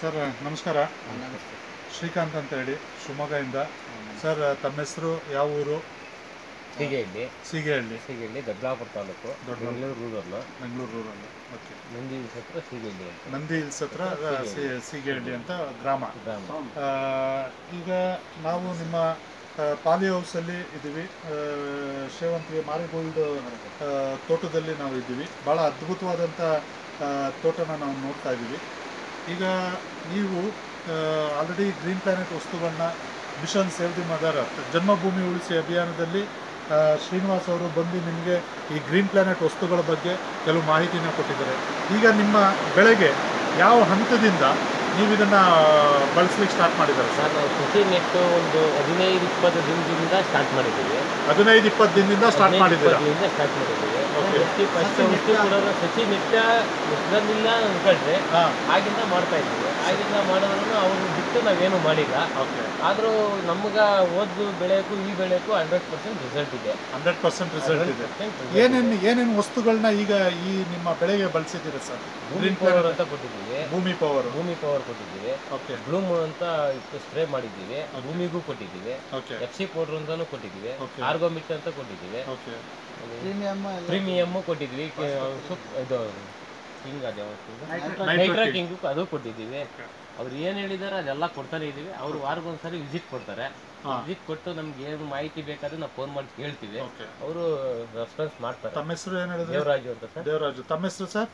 Sir ನಮಸ್ಕಾರ ಶ್ರೀಕಾಂತ್ ಅಂತ ಹೇಳಿ ಶಿವಮೊಗ್ಗದಿಂದ ಸರ್ ತಮ್ಮ ಹೆಸರು ಯಾವ ಊರು ಸೀಗೆಹಳ್ಳಿ ಸೀಗೆಹಳ್ಳಿ ಸೀಗೆಹಳ್ಳಿ ದೊಡ್ಡಬಳ್ಳಾಪುರ ತಾಲೂಕು ದೊಡ್ಡಬಳ್ಳಾಪುರ. ಬೆಂಗಳೂರು ರೂರಲ್ಲು ಬೆಂಗಳೂರು ರೂರಲ್ಲಿ ಓಕೆ ನಂದಿ ಹತ್ರ ಸೀಗೆಹಳ್ಳಿ ಅಂತ ನಂದಿ ಹಿಲ್ಸ್ ಹತ್ರ ಆ, ಸಿ- ಸೀಗೆಹಳ್ಳಿ ಅಂತ ಗ್ರಾಮ ಗ್ರಾಮ ಆ, ಈಗ ನಾವು ನಿಮ್ಮ ಆ, ಪಾಲಿ ಹೌಸಲ್ಲಿ ಇದ್ದೀವಿ ಆ, ಸೇವಂತಿಗೆ ಮಾರಿಗೋಲ್ಡ್ ಆ, ತೋಟದಲ್ಲಿ ನಾವು ಇದ್ದೀವಿ ಭಾಳ ಅದ್ಭುತವಾದಂಥ ಆ, ತೋಟನ ನಾವು ನೋಡ್ತಾ ಇದ್ದೀವಿ ಈಗ ನೀವು ಆಲ್ರೆಡಿ ಗ್ರೀನ್ ಪ್ಲಾನೆಟ್ ವಸ್ತುಗಳನ್ನ ಮಿಷನ್ ಸೇವ್ ದಿ ಮದರ್ ಜನ್ಮಭೂಮಿ ಉಳಿಸಿ ಅಭಿಯಾನದಲ್ಲಿ ಆ, ಶ್ರೀನಿವಾಸ್ ಅವರು ಬಂದು ನಿಮಗೆ ಈ ಗ್ರೀನ್ ಪ್ಲಾನೆಟ್ ವಸ್ತುಗಳ ಬಗ್ಗೆ ಕೆಲವು ಮಾಹಿತಿನ ಕೊಟ್ಟಿದ್ದಾರೆ ಈಗ ನಿಮ್ಮ ಬೆಳೆಗೆ ಯಾವ ಹಂತದಿಂದ ನೀವು ಇದನ್ನು ಬಳಸ್ಲಿಕ್ಕೆ ಸ್ಟಾರ್ಟ್ ಮಾಡಿದ್ದಾರೆ ಸರ್ ಸರ್ ನಾವು ಕೃಷಿ ನೆಟ್ಟು ಒಂದು ಹದಿನೈದು ಇಪ್ಪತ್ತು ದಿನದಿಂದ ಸ್ಟಾರ್ಟ್ ಮಾಡಿದ್ದೀವಿ ಹದಿನೈದು ಇಪ್ಪತ್ತು ದಿನದಿಂದ ಸ್ಟಾರ್ಟ್ ಮಾಡಿದ್ದೀರಾ ದಿನದಿಂದ ಸ್ಟಾರ್ಟ್ ಮಾಡಿದ್ದೀವಿ Okay. ಸಸಿ ಫಸ್ಟ್ ವಸ್ತು ಕೂಡ ಸಸಿ ನೆಟ್ಟ ನೆಟ್ಟದಿಲ್ಲ ಅನ್ಕೊಂಡ್ರೆ ಹಾಂ ಆಗಿಂದ ಮಾಡ್ತಾ ಇದ್ದೀವಿ ಆಗಿಂದ ಮಾಡಿದ್ರು ಅವ್ರನ್ನ ಬಿಟ್ಟು ನಾವೇನು ಮಾಡಿಲ್ಲ ಓಕೆ ಆದರೂ ನಮ್ಗೆ ಓದು ಬೆಳೆಗೂ ಈ ಬೆಳೆಗೂ ಹಂಡ್ರೆಡ್ ಪರ್ಸೆಂಟ್ ರಿಸಲ್ಟ್ ಇದೆ ಹಂಡ್ರೆಡ್ ಪರ್ಸೆಂಟ್ ರಿಸಲ್ಟ್ ಇದೆ 100% ಏನೇನು ಏನೇನು ವಸ್ತುಗಳನ್ನ ಈಗ ಈ ನಿಮ್ಮ ಬೆಳೆಗೆ ಬಳಸಿದ್ದೀರಾ ಸರ್ ಭೂಮಿ ಗ್ರೀನ್ ಪವರ್ ಅಂತ ಕೊಟ್ಟಿದ್ದೀವಿ ಭೂಮಿ ಪವರ್ ಭೂಮಿ ಪವರ್ ಕೊಟ್ಟಿದ್ದೀವಿ ಓಕೆ ಬ್ಲೂಮ್ ಅಂತ ಸ್ಪ್ರೇ ಮಾಡಿದ್ದೀವಿ ಭೂಮಿಗೂ ಕೊಟ್ಟಿದ್ದೀವಿ ಓಕೆ ಎಫ್ ಸಿ ಪೌಡರ್ ಅಂತಾನು ಕೊಟ್ಟಿದ್ದೀವಿ Okay. ಆರ್ಗೋಮಿಟ್ ಅಂತ ಕೊಟ್ಟಿದ್ದೀವಿ ಓಕೆ ಪ್ರೀಮಿಯಮ್ ಕೊಟ್ಟಿದ್ದೀವಿ ಕೆ- ಸುಪ್ ಇದು ಕಿಂಗ್ ಅದು ನೈಟ್ರಾ ಕಿಂಗ್ ಅದು ಕೊಟ್ಟಿದ್ದೀವಿ ಅವ್ರು ಏನು ಹೇಳಿದಾರೆ ಅದೆಲ್ಲ ಕೊಡ್ತಾನೆ ಇದೀವಿ ಅವ್ರು ವಾರಕ್ಕೊಂದ್ಸರಿ ವಿಸಿಟ್ ಕೊಡ್ತಾರೆ ಹಾ. ವಿಸಿಟ್ ಕೊಟ್ಟು ನಮ್ಗೆ ಏನು ಮಾಹಿತಿ ಬೇಕಾದ್ರೆ ನಾವು ಫೋನ್ ಮಾಡಿ ಕೇಳ್ತೀವಿ ಓಕೆ ಅವರು ರೆಸ್ಪಾನ್ಸ್ ಮಾಡ್ತಾರೆ ತಮ್ಮ ಹೆಸರು ಏನು ಹೇಳಿದ್ರೆ ದೇವರಾಜು ಅಂತ ಸರ್ ದೇವರಾಜು ತಮ್ಮ ಹೆಸರು ಸರ್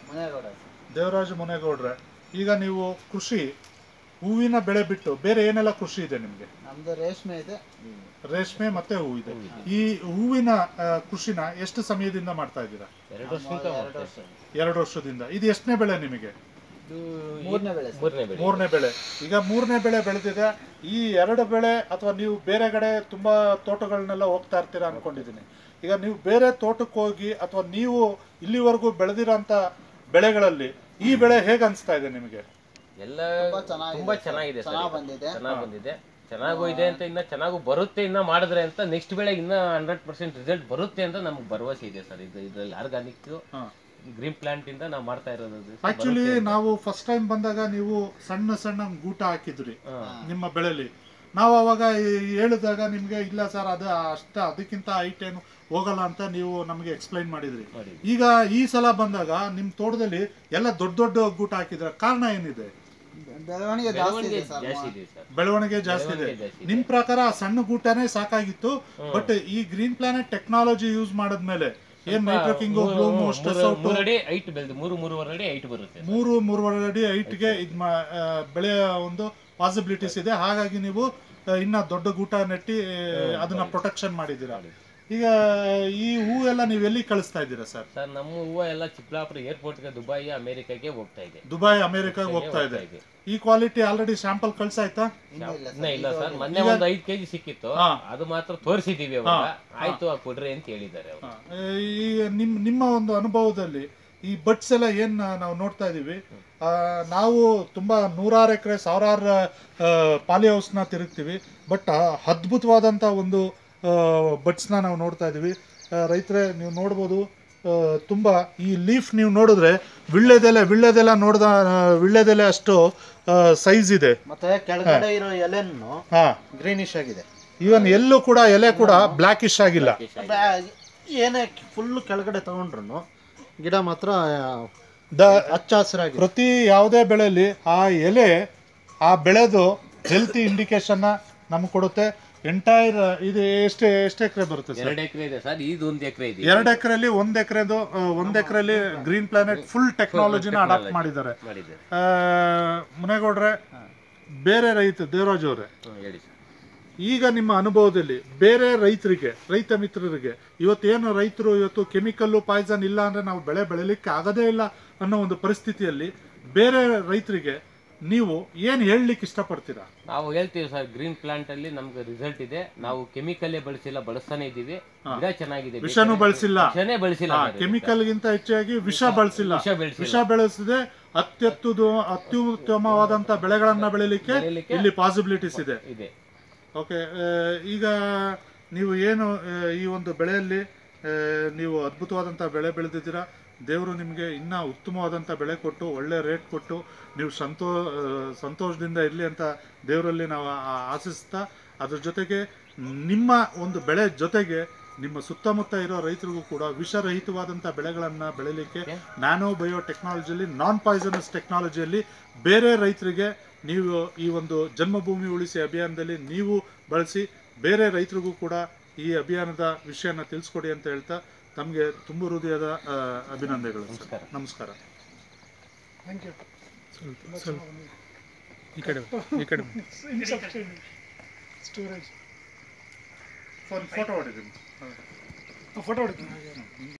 ದೇವರಾಜು ಮುನೇಗೌಡ್ರೆ ಈಗ ನೀವು ಕೃಷಿ ಹೂವಿನ ಬೆಳೆ ಬಿಟ್ಟು ಬೇರೆ ಏನೆಲ್ಲ ಕೃಷಿ ಇದೆ ನಿಮಗೆ ನಮ್ದು ರೇಷ್ಮೆ ಇದೆ ರೇಷ್ಮೆ ಮತ್ತೆ ಹೂ ಇದೆ ಈ ಹೂವಿನ ಆ, ಕೃಷಿನ ಎಷ್ಟು ಸಮಯದಿಂದ ಮಾಡ್ತಾ ಇದ್ದೀರಾ ಎರಡು ವರ್ಷದಿಂದ ಮಾಡ್ತಾ ಇದ್ದೀವಿ. ಎರಡು ವರ್ಷದಿಂದ ಇದು ಎಷ್ಟನೇ ಬೆಳೆ ನಿಮಗೆ ಇದು ಮೂರನೇ ಬೆಳೆ ಸರ್. ಮೂರನೇ ಬೆಳೆ ಮೂರನೇ ಬೆಳೆ ಈಗ ಮೂರನೇ ಬೆಳೆ ಬೆಳೆದಿದೆ ಈ ಎರಡು ಬೆಳೆ ಅಥವಾ ನೀವು ಬೇರೆ ಕಡೆ ತುಂಬಾ ತೋಟಗಳನ್ನೆಲ್ಲ ಹೋಗ್ತಾ ಇರ್ತೀರಾ ಅನ್ಕೊಂಡಿದ್ದೀನಿ ಈಗ ನೀವು ಬೇರೆ ತೋಟಕ್ಕೆ ಹೋಗಿ ಅಥವಾ ನೀವು ಇಲ್ಲಿವರೆಗೂ ಬೆಳೆದಿರೋಂಥ ಬೆಳೆಗಳಲ್ಲಿ ಈ ಬೆಳೆ ಹೇಗೆ ಅನಿಸ್ತಾ ಇದೆ ನಿಮಗೆ ಎಲ್ಲ ತುಂಬಾ ಚೆನ್ನಾಗಿದೆ ತುಂಬಾ ಸರ್. ಚೆನ್ನಾಗಿದೆ ಸರ್ ಚೆನ್ನಾಗ್ ಇದು. ಬಂದಿದೆ. ಚೆನ್ನಾಗ್ ಬಂದಿದೆ ಚೆನ್ನಾಗೂ ಇದೆ ಅಂತ ಇನ್ನ ಚೆನ್ನಾಗೂ ಬರುತ್ತೆ ಇನ್ನ ಮಾಡಿದ್ರೆ ಅಂತ ನೆಕ್ಸ್ಟ್ ಬೆಳೆಗೆ ಇನ್ನ ಹಂಡ್ರೆಡ್ ಪರ್ಸೆಂಟ್ ರಿಸಲ್ಟ್ ಬರುತ್ತೆ ಅಂತ ನಮ್ಗೆ ಭರವಸೆ ಇದೆ ಸರ್ ಇದು ಇದ್ರಲ್ಲಿ ಆರ್ಗಾನಿಕ್ ಗ್ರೀನ್ ಪ್ಲಾಂಟ್ ಇಂದ ನಾವು ಮಾಡ್ತಾ ಇರೋದು ಅದು. ಆಕ್ಚುಲಿ ನಾವು ಫಸ್ಟ್ ಟೈಮ್ ಬಂದಾಗ ನೀವು ಸಣ್ಣ ಸಣ್ಣ ಗೂಟ ಹಾಕಿದ್ರಿ ನಿಮ್ಮ ಬೆಳೆಲಿ ನಾವು ಅವಾಗ ಈ- ಹೇಳಿದಾಗ ನಿಮ್ಗೆ ಇಲ್ಲ ಸರ್ ಅದು ಅಷ್ಟ ಅದಕ್ಕಿಂತ ಹೈಟ್ ಏನು ಹೋಗಲ್ಲ ಅಂತ ನೀವು ನಮಗೆ ಎಕ್ಸ್ಪ್ಲೈನ್ ಮಾಡಿದ್ರಿ ಮಾಡಿದ್ವಿ. ಈಗ ಈ ಸಲ ಬಂದಾಗ ನಿಮ್ ತೋಟದಲ್ಲಿ ಎಲ್ಲ ದೊಡ್ಡ ದೊಡ್ಡ ಗೂಟ ಹಾಕಿದ್ರ ಕಾರಣ ಏನಿದೆ ಬೆಳವಣಿಗೆ ಜಾಸ್ತಿ ಬೆಳವಣಿಗೆ ಇದೆ ಸರ್ ಜಾಸ್ತಿ ಇದೆ ಸರ್ ಬೆಳವಣಿಗೆ ಜಾಸ್ತಿ ಇದೆ ಬೆಳವಣಿಗೆ ಜಾಸ್ತಿ ಇದೆ. ನಿಮ್ ಪ್ರಕಾರ ಆ ಸಣ್ಣ ಗೂಟನೇ ಸಾಕಾಗಿತ್ತು ಬಟ್ ಈ ಗ್ರೀನ್ ಪ್ಲಾನೆಟ್ ಟೆಕ್ನಾಲಜಿ ಯೂಸ್ ಮಾಡಿದ್ಮೇಲೆ ಏನ್ ನೈಟ್ರೋಕಿಂಗ್ ಬ್ಲೂಮು ಸ್ಟ್ರೆಸ್ ಮೂರು- ಔಟ್ ಮೂರು ಅಡಿ ಹೈಟ್ ಬೆಳೆದು ಮೂರು ಮೂರುವರೆ ಅಡಿ ಹೈಟ್ ಬರುತ್ತೆ ಮೂರು ಮೂರುವರೆ ಅಡಿ ಹೈಟ್ಗೆ ಇದು ಮಾ ಆ, ಬೆಳೆಯ ಒಂದು ಪಾಸಿಬಿಲಿಟೀಸ್ ಇದೆ ಹಾಗಾಗಿ ನೀವು ಆ, ಇನ್ನ ದೊಡ್ಡ ಗೂಟ ನೆಟ್ಟಿ ಆ, ಅದನ್ನ ಪ್ರೊಟೆಕ್ಷನ್ ಮಾಡಿದ್ದೀರಾ ಈಗ ಈ ಹೂ ಎಲ್ಲ ನೀವು ಎಲ್ಲಿ ಕಳಿಸ್ತಾ ಇದ್ದೀರಾ ಸರ್ ಸರ್ ನಮ್ಮ ಹೂವು ಎಲ್ಲ ಚಿಕ್ಕಬಳ್ಳಾಪುರ ಏರ್ಪೋರ್ಟ್ಗೆ ದುಬೈ ಅಮೆರಿಕಾಗೆ ಹೋಗ್ತಾ ಇದೆ ದುಬೈ ಅಮೆರಿಕಾಗೆ ಹೋಗ್ತಾ ಇದೆ ಇದೆ. ಈ ಕ್ವಾಲಿಟಿ ಆಲ್ರೆಡಿ ಸ್ಯಾಂಪಲ್ ಕಳ್ಸಾಯ್ತಾ ಇನ್ನೂ ಇಲ್ಲ ಇನ್ನ ಇಲ್ಲ ಸರ್ ಮೊನ್ನೆ ಒಂದು ಐದು ಕೆಜಿ ಸಿಕ್ಕಿತ್ತು ಹಾ. ಅದು ಮಾತ್ರ ತೋರಿಸಿದೀವಿ ಅವಾಗ ಆಯ್ತು ಆ ಕೊಡ್ರಿ ಅಂತ ಹೇಳಿದ್ದಾರೆ ಅವರು ಆ, ಈ ನಿಮ್ ನಿಮ್ಮ ಒಂದು ಅನುಭವದಲ್ಲಿ ಈ ಬಡ್ಸ್ ಎಲ್ಲ ಏನ್ ನಾವು ನೋಡ್ತಾ ಇದೀವಿ ಆ, ನಾವು ತುಂಬಾ ನೂರಾರು ಎಕರೆ ಸಾವಿರಾರು ಪಾಲಿ ಹೌಸ್ನ ತಿರುಗ್ತೀವಿ ಬಟ್ ಅದ್ಭುತವಾದಂಥ ಒಂದು ಬಡ್ಸ್ನ ನಾವು ನೋಡ್ತಾ ಇದೀವಿ ರೈತರೇ ನೀವು ನೋಡ್ಬೋದು ಆ, ತುಂಬಾ ಈ ಲೀಫ್ ನೀವು ನೋಡಿದ್ರೆ ವಿಳ್ಳೆದೆಲೆ ವಿಳ್ಳೆದೆಲೆ ನೋಡ್ದ ಆ, ವಿಳ್ಳೆದೆಲೆ ಅಷ್ಟು ಸೈಜ್ ಇದೆ ಮತ್ತೆ ಕೆಳಗಡೆ ಇರೋ ಎಲೆನು ಹಾ ಗ್ರೀನಿಶ್ ಆಗಿದೆ ಈವನ್ ಎಲ್ಲೂ ಕೂಡ ಎಲೆ ಕೂಡ ಬ್ಲ್ಯಾಕಿಶ್ ಆಗಿಲ್ಲ ಬ್ಯಾ- ಏನೇ ಫುಲ್ ಕೆಳಗಡೆ ತಗೊಂಡ್ರು ಗಿಡ ಮಾತ್ರ ದ ಹಚ್ಚ ಹಸಿರಾಗಿದೆ ಪ್ರತಿ ಯಾವುದೇ ಬೆಳೆಯಲ್ಲಿ ಆ ಎಲೆ ಆ ಬೆಳೆದು ಹೆಲ್ತಿ ಇಂಡಿಕೇಶನ್ನ ನಮ್ಗೆ ಕೊಡುತ್ತೆ ಎಂಟೈರ್ ಇದು ಎಷ್ಟು ಎಷ್ಟು ಎಕರೆ ಬರುತ್ತೆ ಸರ್ ಎರಡು ಎಕರೆ ಇದೆ ಸರ್ ಇದು ಒಂದು ಎಕರೆ ಇದೆ ಎರಡು ಎಕರೆಲಿ ಒಂದ್ ಎಕರೆದು ಒಂದ್ ಎಕರೆಲಿ ಗ್ರೀನ್ ಪ್ಲಾನೆಟ್ ಫುಲ್ ಟೆಕ್ನಾಲಜಿನ ಅಡಾಪ್ಟ್ ಮಾಡಿದ್ದಾರೆ ಮಾಡಿದ್ದಾರೆ ಆ, ಮುನೇಗೌಡ್ರೆ ಬೇರೆ ರೈತ ದೇವರಾಜ್ ಅವರೇ ಹ್ಮ್, ಹೇಳಿ ಸರ್ ಈಗ ನಿಮ್ಮ ಅನುಭವದಲ್ಲಿ ಬೇರೆ ರೈತರಿಗೆ ರೈತ ಮಿತ್ರರಿಗೆ ಇವತ್ತೇನು ರೈತರು ಇವತ್ತು ಕೆಮಿಕಲ್ಲು ಪಾಯ್ಸನ್ ಇಲ್ಲ ಅಂದ್ರೆ ನಾವು ಬೆಳೆ ಬೆಳಿಲಿಕ್ಕೆ ಆಗದೇ ಇಲ್ಲ ಅನ್ನೋ ಒಂದು ಪರಿಸ್ಥಿತಿಯಲ್ಲಿ ಬೇರೆ ರೈತರಿಗೆ ನೀವು ಏನು ಹೇಳಲಿಕ್ಕೆ ಇಷ್ಟಪಡ್ತೀರಾ ನಾವು ಹೇಳ್ತೀವಿ ಸರ್ ಗ್ರೀನ್ ಪ್ಲಾಂಟ್ ಅಲ್ಲಿ ನಮ್ಗೆ ರಿಸಲ್ಟ್ ಇದೆ ನಾವು ಕೆಮಿಕಲ್ ಬಳಸಿಲ್ಲ ಬಳಸ್ತಾನೆ ಇದೀವಿ ಗಿಡ ಚೆನ್ನಾಗಿದೆ ವಿಷನೂ ಬಳಸಿಲ್ಲ ವಿಷನೇ ಬಳಸಿಲ್ಲ ಸರ್ ಇದು. ಕೆಮಿಕಲ್ಗಿಂತ ಹೆಚ್ಚಾಗಿ ವಿಷ ಬಳಸಿಲ್ಲ ವಿಷ ಬೆಳೆಸಿಲ್ಲ ವಿಷ ಬೆಳೆಸದೆ ಅತ್ಯತ್ತುದು ಅತ್ಯುತ್ತಮವಾದಂತ ಬೆಳೆಗಳನ್ನ ಬೆಳಿಲಿಕ್ಕೆ ಬೆಳಿಲಿಕ್ಕೆ ಇಲ್ಲಿ ಪಾಸಿಬಿಲಿಟೀಸ್ ಇದೆ ಇದೆ ಓಕೆ ಈಗ ನೀವು ಏನು ಆ, ಈ ಒಂದು ಬೆಳೆಯಲ್ಲಿ ಆ, ನೀವು ಅದ್ಭುತವಾದಂಥ ಬೆಳೆ ಬೆಳೆದಿದ್ದೀರಾ ದೇವರು ನಿಮಗೆ ಇನ್ನೂ ಉತ್ತಮವಾದಂಥ ಬೆಳೆ ಕೊಟ್ಟು ಒಳ್ಳೆ ರೇಟ್ ಕೊಟ್ಟು ನೀವು ಸಂತೋ ಆ, ಸಂತೋಷದಿಂದ ಇರಲಿ ಅಂತ ದೇವರಲ್ಲಿ ನಾವು ಆ- ಆಶಿಸ್ತಾ ಅದ್ರ ಜೊತೆಗೆ ನಿಮ್ಮ ಒಂದು ಬೆಳೆ ಜೊತೆಗೆ ನಿಮ್ಮ ಸುತ್ತಮುತ್ತ ಇರೋ ರೈತರಿಗೂ ಕೂಡ ವಿಷರಹಿತವಾದಂಥ ಬೆಳೆಗಳನ್ನು ಬೆಳಿಲಿಕ್ಕೆ ನ್ಯಾನೋ ಬಯೋ ಟೆಕ್ನಾಲಜಿಯಲ್ಲಿ ನಾನ್ ಪಾಯ್ಸನಸ್ ಟೆಕ್ನಾಲಜಿಯಲ್ಲಿ ಬೇರೆ ರೈತರಿಗೆ ನೀವು ಈ ಒಂದು ಜನ್ಮಭೂಮಿ ಉಳಿಸಿ ಅಭಿಯಾನದಲ್ಲಿ ನೀವು ಬಳಸಿ ಬೇರೆ ರೈತರಿಗೂ ಕೂಡ ಈ ಅಭಿಯಾನದ ವಿಷಯನ ತಿಳಿಸ್ಕೊಡಿ ಅಂತ ಹೇಳ್ತಾ ತಮಗೆ ತುಂಬ ಹೃದಯದ ಆ, ಅಭಿನಂದನೆಗಳು ಸರ್. ನಮಸ್ಕಾರ ಈ ಕಡೆ ಈ ಕಡೆ ಫೋಟೋ ಹೊಡಿದ್ದೀನಿ ಫೋಟೋ ಹೊಡಿತೀನಿ